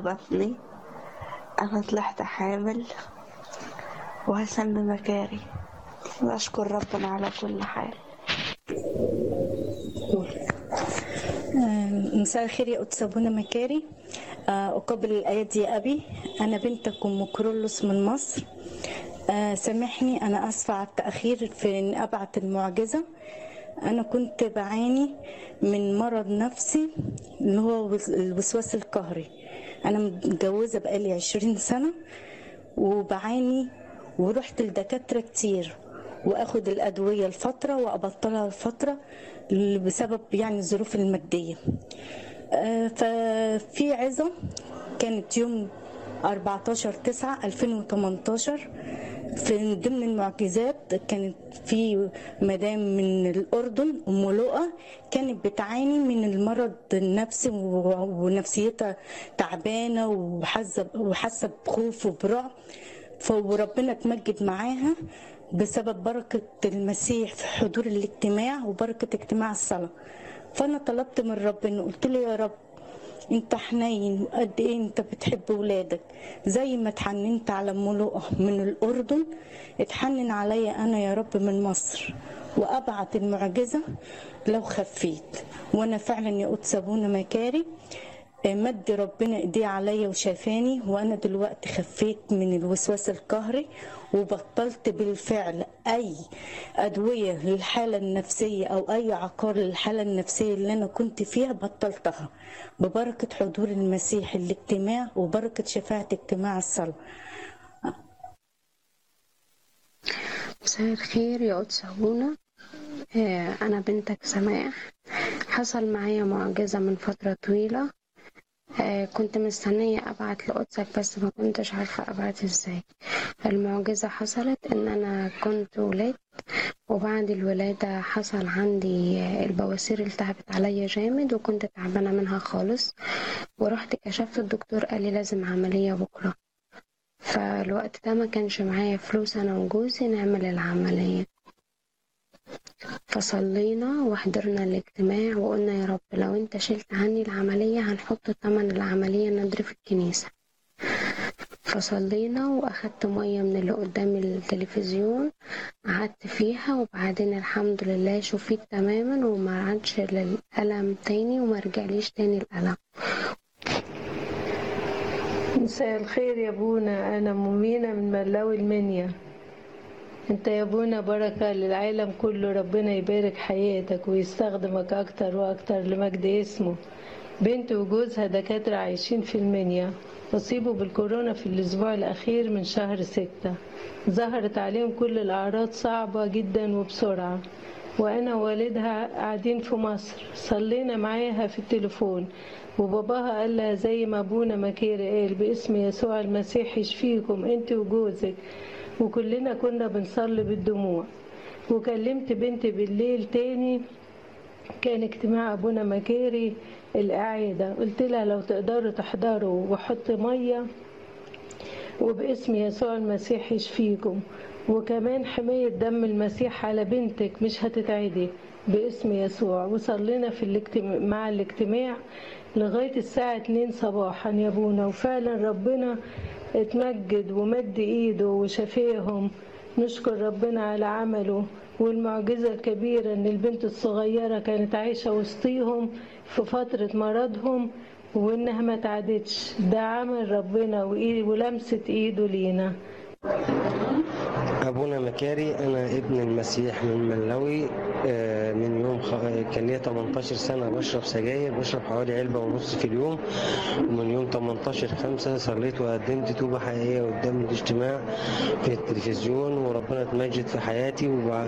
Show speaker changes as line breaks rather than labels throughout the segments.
بطني أنا طلعت حامل وهسمي مكاري وأشكر ربنا على كل حال
مساء الخير يا قدس أبونا مكاري آه، أقبل الآيات يا أبي أنا بنتك أم كرولوس من مصر آه، سامحني أنا أسفة على التأخير في إن أبعت المعجزة أنا كنت بعاني من مرض نفسي اللي هو وس- الوسواس القهري أنا متجوزة بقالي عشرين سنة وبعاني ورحت لدكاترة كتير واخد الادويه لفتره وابطلها لفتره بسبب يعني الظروف الماديه آه، ففي عظه كانت يوم 14 9 2018 في ضمن المعجزات كانت في مدام من الاردن ام لؤى كانت بتعاني من المرض النفسي و- ونفسيتها تعبانه وحاسه وحاسه بخوف وبرعب فربنا اتمجد معاها بسبب بركة المسيح في حضور الاجتماع وبركة اجتماع الصلاة فأنا طلبت من ربنا قلت له يا رب انت حنين قد ايه انت بتحب ولادك زي ما اتحننت على ام لؤى من الاردن اتحنن عليا انا يا رب من مصر وابعت المعجزه لو خفيت وانا فعلا يا قدس ابونا مكاري مد ربنا ايديه عليا وشافاني وانا دلوقتي خفيت من الوسواس القهري وبطلت بالفعل اي ادويه للحاله النفسيه او اي عقار للحاله النفسيه اللي انا كنت فيها بطلتها ببركه حضور المسيح الاجتماع وبركه شفاعه اجتماع الصلاه
مساء الخير يا قدس أبونا آه، أنا بنتك سماح حصل معايا معجزة من فترة طويلة آه، كنت مستنية أبعت لقدسك بس ما كنتش عارفة أبعت إزاي المعجزة حصلت إن أنا كنت ولدت وبعد الولادة حصل عندي آه، البواسير التهبت عليا جامد وكنت تعبانة منها خالص ورحت كشفت الدكتور قال لي لازم عملية بكرة فالوقت ده ما كانش معايا فلوس أنا وجوزي نعمل العملية فصلينا وحضرنا الاجتماع وقلنا يا رب لو انت شلت عني العملية هنحط تمن العملية ندري في الكنيسة فصلينا واخدت مية من اللي قدام التلفزيون قعدت فيها وبعدين الحمد لله شفيت تماما وما عادش للألم تاني وما رجعليش تاني الألم
مساء الخير يا بونا أنا مؤمنة من ملاوي المنيا انت يا بونا بركة للعالم كله ربنا يبارك حياتك ويستخدمك أكتر وأكتر لمجد اسمه بنت وجوزها دكاترة عايشين في المنيا أصيبوا بالكورونا في الأسبوع الأخير من شهر ستة ظهرت عليهم كل الأعراض صعبة جدا وبسرعة وأنا ووالدها قاعدين في مصر صلينا معاها في التليفون وباباها قال لها زي ما أبونا مكير قال باسم يسوع المسيح يشفيكم أنت وجوزك وكلنا كنا بنصلي بالدموع وكلمت بنتي بالليل تاني كان اجتماع ابونا مكاري القاعدة قلت لها لو تقدروا تحضروا وحط مية وباسم يسوع المسيح يشفيكم وكمان حماية دم المسيح على بنتك مش هتتعدي باسم يسوع وصلينا في الاجتماع مع الاجتماع لغاية الساعة 2 صباحا يا ابونا وفعلا ربنا اتمجد ومد ايده وشفاهم نشكر ربنا على عمله والمعجزة الكبيرة ان البنت الصغيرة كانت عايشة وسطيهم في فترة مرضهم وانها ما تعدتش ده عمل ربنا وإيه- ولمسة ايده لينا
أبونا مكاري أنا ابن المسيح من ملاوي آه، من يوم خ... كان ليا 18 سنة بشرب سجاير بشرب حوالي علبة ونص في اليوم ومن يوم 18 خمسة صليت وقدمت توبة حقيقية قدام الاجتماع في التلفزيون وربنا اتمجد في حياتي وبع...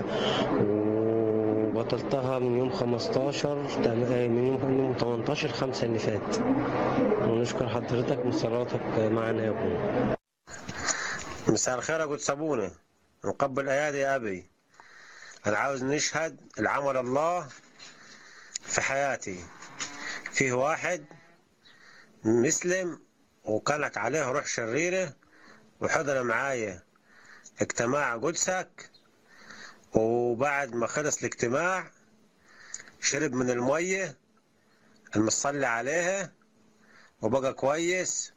وبطلتها من يوم 15 تم- آه، من يوم من يوم 18 خمسة اللي فات ونشكر حضرتك من صلاتك معنا يا أبونا
مساء الخير يا قدس أبونا نقبل أيادي يا أبي أنا عاوز نشهد العمل الله في حياتي فيه واحد مسلم وكانت عليه روح شريرة وحضر معايا اجتماع قدسك وبعد ما خلص الاجتماع شرب من المية المصلي عليها وبقى كويس